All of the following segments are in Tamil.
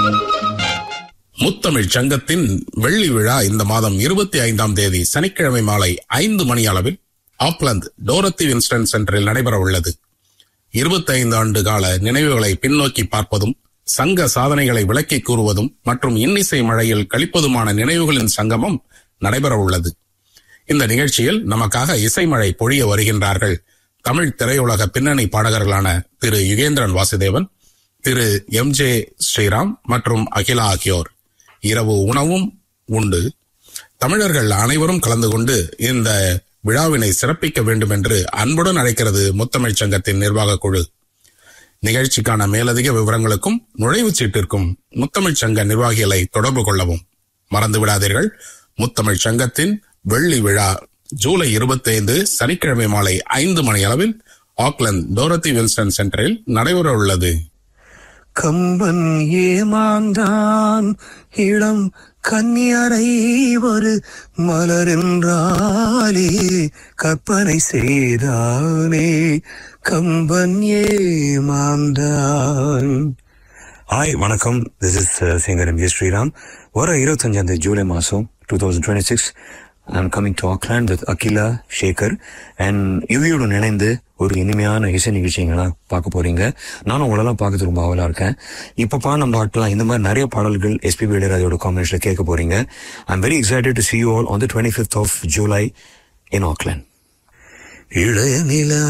முத்தமிழ் சங்கத்தின் வெள்ளி விழா இந்த மாதம் இருபத்தி ஐந்தாம் தேதி சனிக்கிழமை மாலை ஐந்து மணி அளவில் ஆக்லாந்து டோரத்தி வின்ஸ்டன் சென்டரில் நடைபெற உள்ளது இருபத்தைந்து ஆண்டு கால நினைவுகளை பின்னோக்கி பார்ப்பதும் சங்க சாதனைகளை விளக்கி கூறுவதும் மற்றும் இன்னிசை மழையில் கழிப்பதுமான நினைவுகளின் சங்கமம் நடைபெற உள்ளது இந்த நிகழ்ச்சியில் நமக்காக இசைமழை பொழிய வருகின்றார்கள் தமிழ் திரையுலக பின்னணி பாடகர்களான திரு யுகேந்திரன் வாசுதேவன் திரு எம் ஜே ஸ்ரீராம் மற்றும் அகிலா ஆகியோர் இரவு உணவும் உண்டு தமிழர்கள் அனைவரும் கலந்து கொண்டு இந்த விழாவினை சிறப்பிக்க வேண்டும் என்று அன்புடன் அழைக்கிறது முத்தமிழ்ச் சங்கத்தின் நிர்வாக குழு நிகழ்ச்சிக்கான மேலதிக விவரங்களுக்கும் நுழைவுச் சீட்டிற்கும் முத்தமிழ்ச் சங்க நிர்வாகிகளை தொடர்பு கொள்ளவும் மறந்து விடாதீர்கள் முத்தமிழ்ச் சங்கத்தின் வெள்ளி விழா ஜூலை 25 சனிக்கிழமை மாலை ஐந்து மணி அளவில் ஆக்லாந்து டோரத்தி வில்சன் சென்டரில் நடைபெற உள்ளது கம்பன் ஏமாந்தான் இளம் கன்னியரை ஒரு மலரென்றாலே கற்பனை செய்தானே கம்பன் ஏமாந்தான் ஹாய் வணக்கம் this is singer M G Sriram வர இருபத்தஞ்சாம் தேதி ஜூலை மாதம் two thousand twenty six I'm coming to Auckland with Akila Shekar and யுவியுடன் இணைந்து ஒரு இனிமையான இசை நிகழ்ச்சிங்கெல்லாம் பார்க்க போறீங்க நானும் உங்களெல்லாம் பார்க்கறது ரொம்ப ஆவலா இருக்கேன் இப்போ பாடின பாட்டெல்லாம் இந்த மாதிரி நிறைய பாடல்கள் எஸ்பிபி இளையராஜோட காம்பினேஷன்ல கேட்க போறீங்க I'm very excited to see you all on the twenty fifth of July in Auckland இளைய நிலா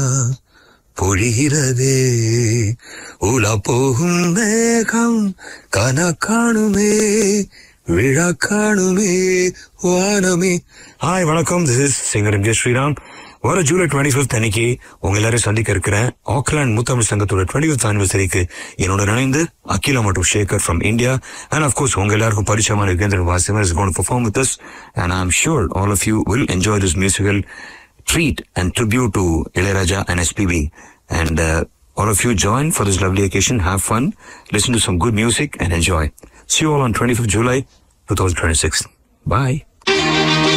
பொழிகிறதே உலா போகும் மேகம் கன காணுமே விழா காணுமே வானமே ஹாய் வணக்கம் this is singer M J Sriram வர ஜூலை டுவெண்ட்டி ஃபிஃப்த் அன்னைக்கு உங்க எல்லாரையும் சந்திக்க இருக்கிறேன் ஆக்லாண்ட் முத்தமிழ் சங்கத்தோட டுவெண்ட்டி ஃபிஃப்த் ஆனிவர்சரிக்கு என்னோட இணைந்து அகிலா மற்றும் Shekar from India and of course உங்க எல்லாருக்கும் பரிச்சயமான யுகேந்திரன் வாசிமர் is gonna perform with us and I am sure all of you will enjoy this musical treat and tribute to Ilayaraja and SPB. And uh, all of you join for this lovely occasion. Have fun, listen to some good music, and enjoy. See you all on 25th July 2026. Bye.